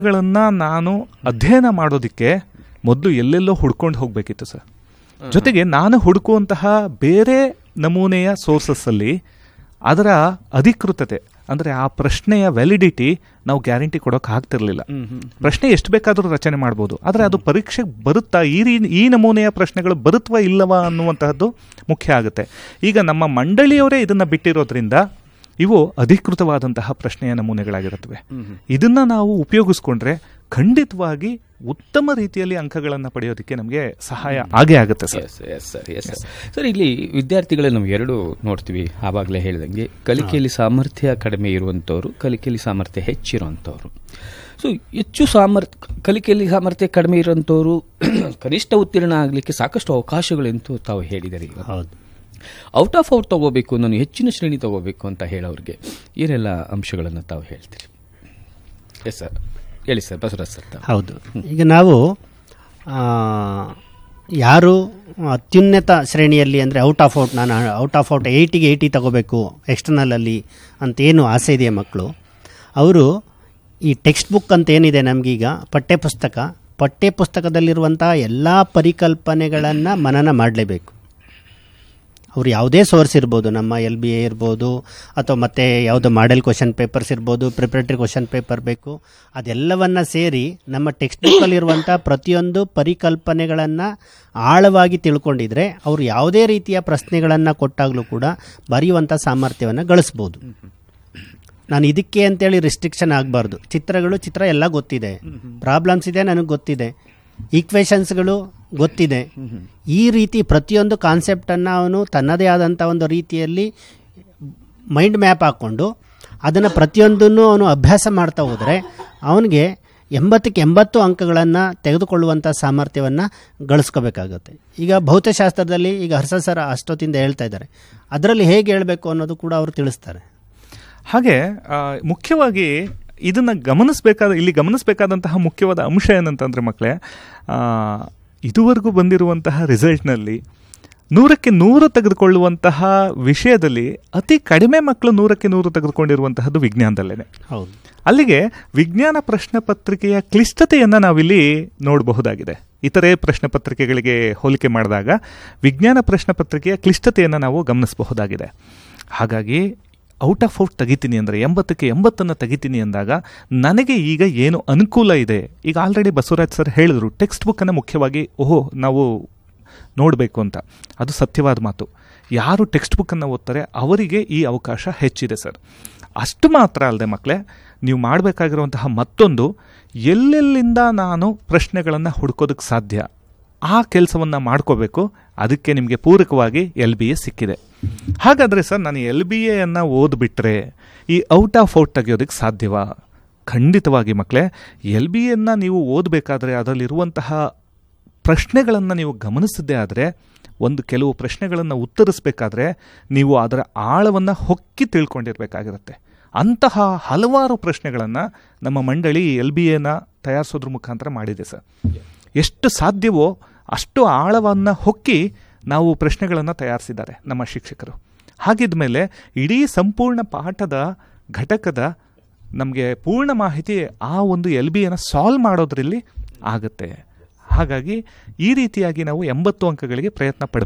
ಗಳನ್ನ ನಾನು ಅಧ್ಯಯನ ಮಾಡೋದಕ್ಕೆ ಮೊದಲು ಎಲ್ಲೆಲ್ಲೋ ಹುಡ್ಕೊಂಡು ಹೋಗ್ಬೇಕಿತ್ತು ಸರ್ ಜೊತೆಗೆ ನಾನು ಹುಡುಕುವಂತಹ ಬೇರೆ ನಮೂನೆಯ ಸೋರ್ಸಸ್ ಅಲ್ಲಿ ಅದರ ಅಧಿಕೃತತೆ ಅಂದ್ರೆ ಆ ಪ್ರಶ್ನೆಯ ವ್ಯಾಲಿಡಿಟಿ ನಾವು ಗ್ಯಾರಂಟಿ ಕೊಡೋಕೆ ಆಗ್ತಿರ್ಲಿಲ್ಲ ಪ್ರಶ್ನೆ ಎಷ್ಟು ಬೇಕಾದರೂ ರಚನೆ ಮಾಡ್ಬೋದು ಆದರೆ ಅದು ಪರೀಕ್ಷೆಗೆ ಬರುತ್ತಾ ಈ ರೀ ಈ ನಮೂನೆಯ ಪ್ರಶ್ನೆಗಳು ಬರುತ್ತವಾ ಇಲ್ಲವಾ ಅನ್ನುವಂತಹದ್ದು ಮುಖ್ಯ ಆಗುತ್ತೆ ಈಗ ನಮ್ಮ ಮಂಡಳಿಯವರೇ ಇದನ್ನ ಬಿಟ್ಟಿರೋದ್ರಿಂದ ಇವು ಅಧಿಕೃತವಾದಂತಹ ಪ್ರಶ್ನೆಯ ನಮೂನೆಗಳಾಗಿರುತ್ತವೆ ಇದನ್ನ ನಾವು ಉಪಯೋಗಿಸ್ಕೊಂಡ್ರೆ ಖಂಡಿತವಾಗಿ ಉತ್ತಮ ರೀತಿಯಲ್ಲಿ ಅಂಕಗಳನ್ನು ಪಡೆಯೋದಕ್ಕೆ ನಮಗೆ ಸಹಾಯ ಆಗೇ ಆಗುತ್ತೆ sir yes yes sir yes sir sir ಇಲ್ಲಿ ವಿದ್ಯಾರ್ಥಿಗಳೇ ನಾವು ಎರಡು ನೋಡ್ತೀವಿ ಆವಾಗಲೇ ಹೇಳಿದಂಗೆ ಕಲಿಕೆಯಲ್ಲಿ ಸಾಮರ್ಥ್ಯ ಕಡಿಮೆ ಇರುವಂಥವ್ರು ಕಲಿಕೆಯಲ್ಲಿ ಸಾಮರ್ಥ್ಯ ಹೆಚ್ಚಿರುವಂಥವ್ರು ಸೊ ಹೆಚ್ಚು ಸಾಮರ್ಥ್ಯ ಕಲಿಕೆಯಲ್ಲಿ ಸಾಮರ್ಥ್ಯ ಕಡಿಮೆ ಇರುವಂಥವ್ರು ಕನಿಷ್ಠ ಉತ್ತೀರ್ಣ ಆಗಲಿಕ್ಕೆ ಸಾಕಷ್ಟು ಅವಕಾಶಗಳೆಂತೂ ತಾವು ಹೇಳಿದರೆ ಈಗ ಹೌದು ಔಟ್ ಆಫ್ ಔಟ್ ತಗೋಬೇಕು ನಾನು ಹೆಚ್ಚಿನ ಶ್ರೇಣಿ ತಗೋಬೇಕು ಅಂತ ಹೇಳೋರಿಗೆ ಏನೆಲ್ಲ ಅಂಶಗಳನ್ನು ತಾವು ಹೇಳ್ತೀರಿ ಎಸ್ ಸರ್ ಹೇಳಿ ಸರ್ ಬಸವರಾಜ್ ಸರ್ ತಾವು ಹೌದು ಈಗ ನಾವು ಆ, ಯಾರು ಅತ್ಯುನ್ನತ ಶ್ರೇಣಿಯಲ್ಲಿ ಅಂದರೆ ಔಟ್ ಆಫ್ ಔಟ್ ನಾನು ಔಟ್ ಆಫ್ ಔಟ್ ಏಯ್ಟಿಗೆ ಏಯ್ಟಿ ತಗೋಬೇಕು ಎಕ್ಸ್ಟರ್ನಲಲ್ಲಿ ಅಂತೇನು ಆಸೆ ಇದೆಯಾ ಮಕ್ಕಳು ಅವರು ಈ ಟೆಕ್ಸ್ಟ್ ಬುಕ್ ಅಂತ ಏನಿದೆ ನಮಗೀಗ ಪಠ್ಯಪುಸ್ತಕ ಪಠ್ಯಪುಸ್ತಕದಲ್ಲಿರುವಂಥ ಎಲ್ಲ ಪರಿಕಲ್ಪನೆಗಳನ್ನು ಮನನ ಮಾಡಲೇಬೇಕು ಅವ್ರು ಯಾವುದೇ ಸೋರ್ಸ್ ಇರ್ಬೋದು ನಮ್ಮ ಎಲ್ ಬಿ ಎ ಇರ್ಬೋದು ಅಥವಾ ಮತ್ತೆ ಯಾವುದೋ ಮಾಡೆಲ್ ಕ್ವಶನ್ ಪೇಪರ್ಸ್ ಇರ್ಬೋದು ಪ್ರಿಪ್ರೇಟರಿ ಕ್ವಶನ್ ಪೇಪರ್ ಬೇಕು ಅದೆಲ್ಲವನ್ನ ಸೇರಿ ನಮ್ಮ ಟೆಕ್ಸ್ಟ್ ಬುಕ್ಕಲ್ಲಿರುವಂಥ ಪ್ರತಿಯೊಂದು ಪರಿಕಲ್ಪನೆಗಳನ್ನು ಆಳವಾಗಿ ತಿಳ್ಕೊಂಡಿದ್ರೆ ಅವರು ಯಾವುದೇ ರೀತಿಯ ಪ್ರಶ್ನೆಗಳನ್ನು ಕೊಟ್ಟಾಗಲೂ ಕೂಡ ಬರೆಯುವಂಥ ಸಾಮರ್ಥ್ಯವನ್ನು ಗಳಿಸ್ಬೋದು ನಾನು ಇದಕ್ಕೆ ಅಂತೇಳಿ ರಿಸ್ಟ್ರಿಕ್ಷನ್ ಆಗಬಾರ್ದು ಚಿತ್ರಗಳು ಚಿತ್ರ ಎಲ್ಲ ಗೊತ್ತಿದೆ ಪ್ರಾಬ್ಲಮ್ಸ್ ಇದೆ ನನಗೆ ಗೊತ್ತಿದೆ ಈಕ್ವೇಷನ್ಸ್ಗಳು ಗೊತ್ತಿದೆ ಈ ರೀತಿ ಪ್ರತಿಯೊಂದು ಕಾನ್ಸೆಪ್ಟನ್ನು ಅವನು ತನ್ನದೇ ಆದಂಥ ಒಂದು ರೀತಿಯಲ್ಲಿ ಮೈಂಡ್ ಮ್ಯಾಪ್ ಹಾಕ್ಕೊಂಡು ಅದನ್ನು ಪ್ರತಿಯೊಂದನ್ನು ಅವನು ಅಭ್ಯಾಸ ಮಾಡ್ತಾ ಹೋದರೆ ಅವನಿಗೆ ಎಂಬತ್ತಕ್ಕೆ ಎಂಬತ್ತು ಅಂಕಗಳನ್ನು ತೆಗೆದುಕೊಳ್ಳುವಂಥ ಸಾಮರ್ಥ್ಯವನ್ನು ಗಳಿಸ್ಕೋಬೇಕಾಗುತ್ತೆ ಈಗ ಭೌತಶಾಸ್ತ್ರದಲ್ಲಿ ಈಗ ಹರ್ಷ ಸರ್ ಅಷ್ಟೊತ್ತಿಂದ ಹೇಳ್ತಾ ಇದ್ದಾರೆ ಅದರಲ್ಲಿ ಹೇಗೆ ಹೇಳಬೇಕು ಅನ್ನೋದು ಕೂಡ ಅವರು ತಿಳಿಸ್ತಾರೆ ಹಾಗೆ ಆ, ಮುಖ್ಯವಾಗಿ ಇದನ್ನ ಗಮನಿಸಬೇಕಾದ ಇಲ್ಲಿ ಗಮನಿಸಬೇಕಾದಂತಹ ಮುಖ್ಯವಾದ ಅಂಶ ಏನಂತಂದ್ರೆ ಮಕ್ಕಳೇ ಆ, ಇದುವರೆಗೂ ಬಂದಿರುವಂತಹ ರಿಸಲ್ಟ್ನಲ್ಲಿ ನೂರಕ್ಕೆ ನೂರು ತೆಗೆದುಕೊಳ್ಳುವಂತಹ ವಿಷಯದಲ್ಲಿ ಅತಿ ಕಡಿಮೆ ಮಕ್ಕಳು ನೂರಕ್ಕೆ ನೂರು ತೆಗೆದುಕೊಂಡಿರುವಂತಹದ್ದು ವಿಜ್ಞಾನದಲ್ಲೇನೆ ಹೌದು ಅಲ್ಲಿಗೆ ವಿಜ್ಞಾನ ಪ್ರಶ್ನೆ ಪತ್ರಿಕೆಯ ಕ್ಲಿಷ್ಟತೆಯನ್ನು ನಾವಿಲ್ಲಿ ನೋಡಬಹುದಾಗಿದೆ ಇತರೆ ಪ್ರಶ್ನೆ ಪತ್ರಿಕೆಗಳಿಗೆ ಹೋಲಿಕೆ ಮಾಡಿದಾಗ ವಿಜ್ಞಾನ ಪ್ರಶ್ನೆ ಪತ್ರಿಕೆಯ ಕ್ಲಿಷ್ಟತೆಯನ್ನು ನಾವು ಗಮನಿಸಬಹುದಾಗಿದೆ ಹಾಗಾಗಿ ಔಟ್ ಆಫ್ ಔಟ್ ತೆಗಿತೀನಿ ಅಂದರೆ ಎಂಬತ್ತಕ್ಕೆ ಎಂಬತ್ತನ್ನು ತೆಗಿತೀನಿ ಅಂದಾಗ ನನಗೆ ಈಗ ಏನು ಅನುಕೂಲ ಇದೆ ಈಗ ಆಲ್ರೆಡಿ ಬಸವರಾಜ್ ಸರ್ ಹೇಳಿದ್ರು ಟೆಕ್ಸ್ಟ್ ಬುಕ್ಕನ್ನು ಮುಖ್ಯವಾಗಿ ಓಹೋ ನಾವು ನೋಡಬೇಕು ಅಂತ ಅದು ಸತ್ಯವಾದ ಮಾತು ಯಾರು ಟೆಕ್ಸ್ಟ್ ಬುಕ್ಕನ್ನು ಓದ್ತಾರೆ ಅವರಿಗೆ ಈ ಅವಕಾಶ ಹೆಚ್ಚಿದೆ ಸರ್ ಅಷ್ಟು ಮಾತ್ರ ಅಲ್ಲದೆ ಮಕ್ಕಳೇ ನೀವು ಮಾಡಬೇಕಾಗಿರುವಂತಹ ಮತ್ತೊಂದು ಎಲ್ಲೆಲ್ಲಿಂದ ನಾನು ಪ್ರಶ್ನೆಗಳನ್ನು ಹುಡ್ಕೋದಕ್ಕೆ ಸಾಧ್ಯ ಆ ಕೆಲಸವನ್ನು ಮಾಡ್ಕೋಬೇಕು ಅದಕ್ಕೆ ನಿಮಗೆ ಪೂರಕವಾಗಿ ಎಲ್ ಬಿ ಎ ಸಿಕ್ಕಿದೆ ಹಾಗಾದರೆ ಸರ್ ನಾನು ಎಲ್ ಬಿ ಎಯನ್ನು ಓದ್ಬಿಟ್ರೆ ಈ ಔಟ್ ಆಫ್ ಔಟ್ ತೆಗೆಯೋದಕ್ಕೆ ಸಾಧ್ಯವಾ ಖಂಡಿತವಾಗಿ ಮಕ್ಕಳೇ ಎಲ್ ಬಿ ಎನ್ನ ನೀವು ಓದಬೇಕಾದ್ರೆ ಅದರಲ್ಲಿರುವಂತಹ ಪ್ರಶ್ನೆಗಳನ್ನು ನೀವು ಗಮನಿಸದೇ ಆದರೆ ಒಂದು ಕೆಲವು ಪ್ರಶ್ನೆಗಳನ್ನು ಉತ್ತರಿಸಬೇಕಾದ್ರೆ ನೀವು ಅದರ ಆಳವನ್ನು ಹೊಕ್ಕಿ ತಿಳ್ಕೊಂಡಿರ್ಬೇಕಾಗಿರುತ್ತೆ ಅಂತಹ ಹಲವಾರು ಪ್ರಶ್ನೆಗಳನ್ನು ನಮ್ಮ ಮಂಡಳಿ ಎಲ್ ಬಿ ಎನ ತಯಾರಿಸೋದ್ರ ಮುಖಾಂತರ ಮಾಡಿದೆ ಸರ್ ಎಷ್ಟು ಸಾಧ್ಯವೋ ಅಷ್ಟು ಆಳವನ್ನು ಹೊಕ್ಕಿ ನಾವು ಪ್ರಶ್ನೆಗಳನ್ನು ತಯಾರಿಸಿದ್ದಾರೆ ನಮ್ಮ ಶಿಕ್ಷಕರು ಹಾಗಿದ್ದ ಮೇಲೆ ಇಡೀ ಸಂಪೂರ್ಣ ಪಾಠದ ಘಟಕದ ನಮಗೆ ಪೂರ್ಣ ಮಾಹಿತಿ ಆ ಒಂದು ಎಲ್ ಬಿಯನ್ನು ಸಾಲ್ವ್ ಮಾಡೋದ್ರಲ್ಲಿ ಆಗುತ್ತೆ ಹಾಗಾಗಿ ಈ ರೀತಿಯಾಗಿ ನಾವು ಎಂಬತ್ತು ಅಂಕಗಳಿಗೆ ಪ್ರಯತ್ನ ಪಡಬೇಕು